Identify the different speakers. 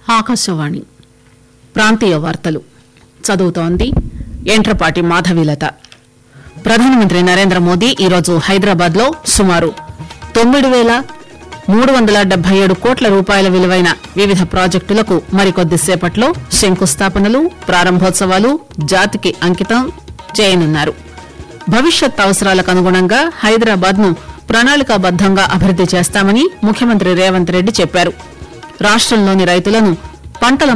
Speaker 1: ఆకాశవాణి ప్రాంతీయ వార్తలు చదువుతోంది ఎంట్రపాటి మాధవీలత ప్రధానమంత్రి నరేంద్ర మోదీ ఈరోజు హైదరాబాద్ లో సుమారు తొమ్మిది పేల మూడు వందల డెబ్బై ఏడు కోట్ల రూపాయల విలువైన వివిధ ప్రాజెక్టులకు మరికొద్దిసేపట్లో శంకుస్థాపనలు ప్రారంభోత్సవాలు జాతికి అంకితం చేయనున్నారు భవిష్యత్ అవసరాలకు అనుగుణంగా హైదరాబాద్ ను ప్రణాళికాబద్దంగా అభివృద్ది చేస్తామని ముఖ్యమంత్రి రేవంత్ రెడ్డి చెప్పారు రాష్టంలోని రైతులను పంటల